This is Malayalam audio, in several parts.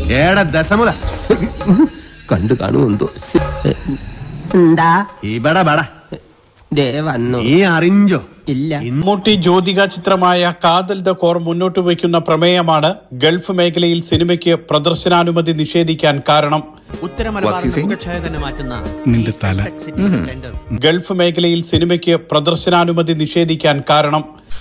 ഏടാ ദശമുല കണ്ടു കാണുമെന്തോ എന്താ ഇവിടെ ബട ദേ വന്നു നീ അറിഞ്ചോ ഇല്ല മമ്മൂട്ടി ജ്യോതിക ചിത്രമായ കാതൽ ദ കോർ മുന്നോട്ട് വയ്ക്കുന്ന പ്രമേയമാണ് ഗൾഫ് മേഖലയിൽ സിനിമയ്ക്ക് പ്രദർശനാനുമതി നിഷേധിക്കാൻ കാരണം ഉത്തര മലബാറിന്റെ മുഖച്ഛായ തന്നെ മാറ്റുന്ന നിന്റെ തല ടെൻഡർ ഗൾഫ് മേഖലയിൽ സിനിമയ്ക്ക് പ്രദർശനാനുമതി നിഷേധിക്കാൻ കാരണം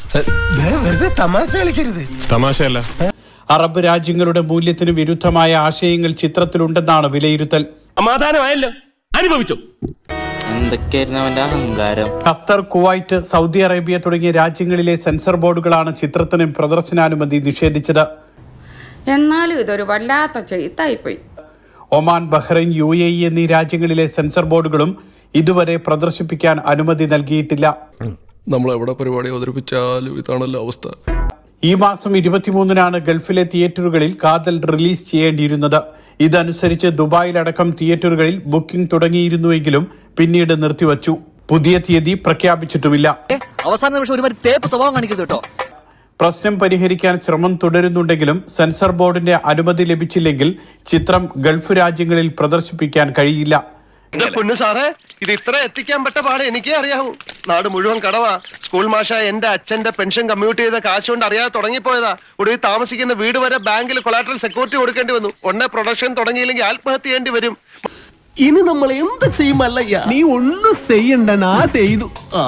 തമാശയല്ല അറബ് രാജ്യങ്ങളുടെ മൂല്യത്തിന് വിരുദ്ധമായ ആശയങ്ങൾ ചിത്രത്തിലുണ്ടെന്നാണ് വിലയിരുത്തൽ സമാധാനമായല്ലോ അനുഭവിച്ചു എന്തൊക്കെയായിരുന്നു അവന്റെ അഹങ്കാരം ഖത്തർ കുവൈറ്റ് സൗദി അറേബ്യ തുടങ്ങിയ രാജ്യങ്ങളിലെ സെൻസർ ബോർഡുകളാണ് ചിത്രത്തിന് പ്രദർശനാനുമതി നിഷേധിച്ചത് എന്നാലും ഇതൊരു വല്ലാത്ത ചെയ്ത്തായിപ്പോയി Oman Bahrain U A E എന്നീ രാജ്യങ്ങളിലെ സെൻസർ ബോർഡുകളും ഇതുവരെ പ്രദർശിപ്പിക്കാൻ അനുമതി നൽകിയിട്ടില്ല നമ്മൾ എവിടെ പരിപാടി അവതരിപ്പിച്ചാലും ഇതാണല്ലോ അവസ്ഥ ഈ മാസം ഇരുപത്തിമൂന്നിനാണ് ഗൾഫിലെ തിയേറ്ററുകളിൽ കാതൽ റിലീസ് ചെയ്യേണ്ടിയിരുന്നത് ഇതനുസരിച്ച് ദുബായിലടക്കം തിയേറ്ററുകളിൽ ബുക്കിംഗ് തുടങ്ങിയിരുന്നുവെങ്കിലും പിന്നീട് നിർത്തിവച്ചു പുതിയ തീയതി പ്രഖ്യാപിച്ചിട്ടുമില്ല അവസാന നിമിഷം ഒരുമാതിരി തേപ്പ് സ്വഭാവം കാണിക്കരുത് കേട്ടോ പ്രശ്നം പരിഹരിക്കാൻ ശ്രമം തുടരുന്നുണ്ടെങ്കിലും സെൻസർ ബോർഡിന്റെ അനുമതി ലഭിച്ചില്ലെങ്കിൽ ചിത്രം ഗൾഫ് രാജ്യങ്ങളിൽ പ്രദർശിപ്പിക്കാൻ കഴിയില്ല എന്റെ പൊന്നു സാറേ ഇത് ഇത്ര എത്തിക്കാൻ പറ്റ പാടെ എനിക്കേ അറിയാവൂ നാട് മുഴുവൻ കടവാ സ്കൂൾ മാഷ എന്റെ അച്ഛന്റെ പെൻഷൻ കമ്മ്യൂട്ട് ചെയ്ത കാശ് കൊണ്ട് അറിയാതെ തുടങ്ങിപ്പോയതാ ഒടുവിൽ താമസിക്കുന്ന വീട് വരെ ബാങ്കിൽ കൊളാട്രൽ സെക്യൂരിറ്റി കൊടുക്കേണ്ടി വന്നു ഉടനെ പ്രൊഡക്ഷൻ തുടങ്ങിയില്ലെങ്കിൽ ആത്മഹത്യ ചെയ്യേണ്ടി വരും ഇനി നമ്മൾ എന്ത് ചെയ്യുമല്ലയ്യ നീ ഒന്നും ചെയ്യണ്ട നാ ചെയ്തു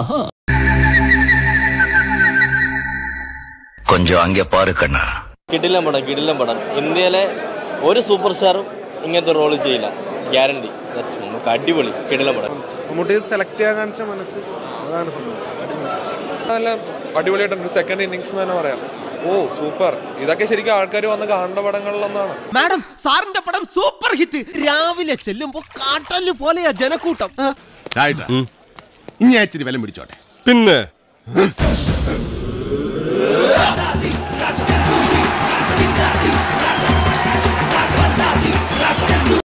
கொஞ்சம் அங்கே பாரு கண்ணா കിടിലം പടം കിടിലം പടം ഇന്ത്യയിലെ ഒരു സൂപ്പർ സ്റ്റാറും ഇങ്ങനത്തെ റോള് ചെയ്യില്ല ഗ്യാരണ്ടി നമുക്ക് അടിപൊളി കിടിലം പടം മമ്മൂട്ടി സെലക്ട് ചെയ്യാൻ കാണിച്ച മനസ്സ് അതാണ് സംഭവം നല്ല അടിപൊളിയായിട്ടുണ്ട് സെക്കൻഡ് ഇന്നിങ്സ് എന്ന് തന്നെ പറയാം ഓ സൂപ്പർ ഇതൊക്കെ ശരിക്കും ആൾക്കാർ വന്ന് കാണേണ്ട പടങ്ങളിലൊന്നാണ് മാഡം സാറിന്റെ പടം സൂപ്പർ ഹിറ്റ് രാവിലെ ചെല്ലുമ്പോ കാട്ടല് പോലെയാ ജനക്കൂട്ടം ഇനി ഇച്ചിരി വിലം പിടിച്ചോട്ടെ പിന്നെ